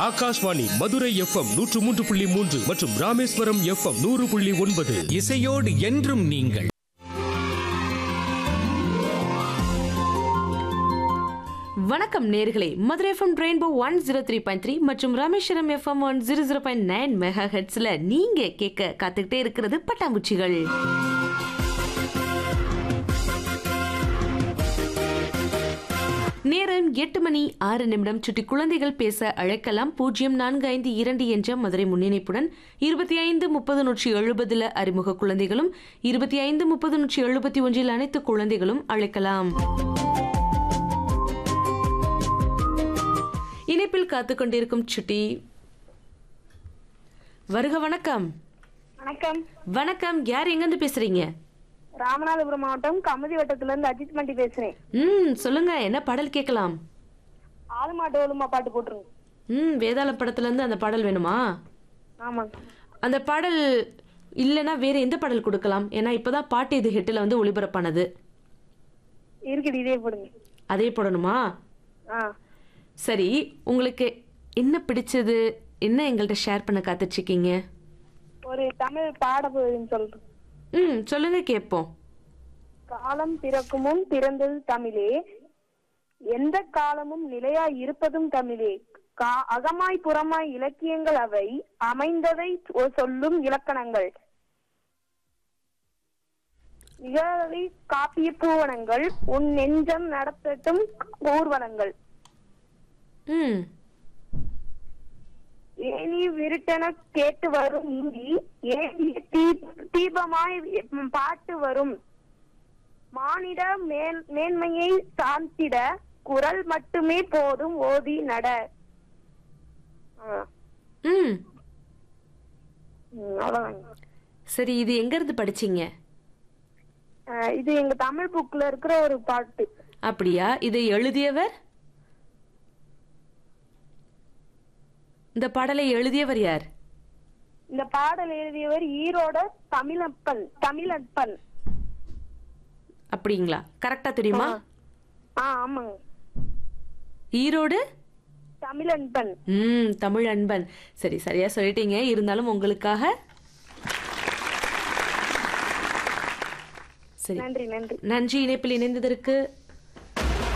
Akashvani Madurai FM நூற்று மூன்று புள்ளி மூன்று மற்றும் ராமேஸ்வரம் எஃப்எம் நூறு புள்ளி ஒன்பது இசையோடு என்றும் நீங்கள் வணக்கம் நேர்களே Madurai FM rainbow one zero three point three மற்றும் Rameswaram FM one zero zero point nine mega ஹெட்ஸ்ல நீங்க கேட்க காத்துக்கிட்டே இருக்கிறது பட்டாம்பூச்சிகள் நேரம் எட்டு மணி ஆறு நிமிடம் சுட்டி குழந்தைகள் பேச அழைக்கலாம் பூஜ்ஜியம் நான்கு ஐந்து இரண்டு என்ற மதுரை முன்னிணைப்புடன் இருபத்தி ஐந்து முப்பது நூற்றி எழுபதுல அறிமுக குழந்தைகளும் இருபத்தி ஐந்து முப்பது நூற்றி எழுபத்தி ஒன்றில் அனைத்து குழந்தைகளும் அழைக்கலாம் இணைப்பில் காத்துக் கொண்டிருக்கும் சுட்டி வருக வணக்கம் வணக்கம் வணக்கம் யார் எங்கிருந்து பேசுறீங்க ராமநாதபுரம் மாவட்டம் கமுதி வட்டத்துல இருந்து அஜித் மண்டி பேசுறேன் ம் சொல்லுங்க என்ன பாடல் கேட்கலாம் ஆளு மாட்டு ஓலுமா பாட்டு போட்டுருங்க ம் வேதாளம் படத்துல இருந்து அந்த பாடல் வேணுமா ஆமாங்க அந்த பாடல் இல்லைன்னா வேற எந்த பாடல் கொடுக்கலாம் ஏன்னா இப்பதான் பாட்டு இது ஹிட்டில் வந்து ஒளிபரப்பானது இருக்குது இதே போடுங்க அதே போடணுமா ஆ சரி உங்களுக்கு என்ன பிடிச்சது என்ன எங்கள்கிட்ட ஷேர் பண்ண காத்துட்ருக்கீங்க ஒரு தமிழ் பாட போகுதுன்னு சொல்றேன் ம் சொல்லுங்க கேட்போம் காலம் பிறக்கும் முன் பிறந்தது தமிழே எந்த காலமும் நிலையா இருப்பதும் தமிழே கா அகமாய் புறமாய் இலக்கியங்கள் அவை அமைந்ததை சொ- சொல்லும் இலக்கணங்கள் நிகழி காப்பிய பூவனங்கள் உன் நெஞ்சம் நடத்தட்டும் ஊர்வலங்கள் ம் ஏனி விருட்டென கேட்டு வரும் இந்தி ஏனி தீ- தீபமாய் ம், பாட்டு வரும் மானிட மேல் மேன்மையை சாந்திட குரல் மட்டுமே போதும் ஓதி நட ஆ, ம் ம், அவ்வளவுதாங்க. சரி இது எங்க இருந்து படிச்சீங்க ஆ, இது எங்க தமிழ் புக்ல இருக்கிற ஒரு பாட்டு அப்படியா இதை எழுதியவர் இந்த பாடலை எழுதியவர் யார் இந்த பாடல் எழுதியவர் ஈரோட தமிழப்பன் தமிழப்பன் அப்படிங்களா கரெக்டா தெரியுமா ஆ ஆமாங்க ஈரோடு தமிழன்பன் ம் தமிழ் அன்பன் சரி சரியா சொல்லிட்டீங்க இருந்தாலும் உங்களுக்காக சரி நன்றி நன்றி நன்றி இணைப்பில் இணைந்ததற்கு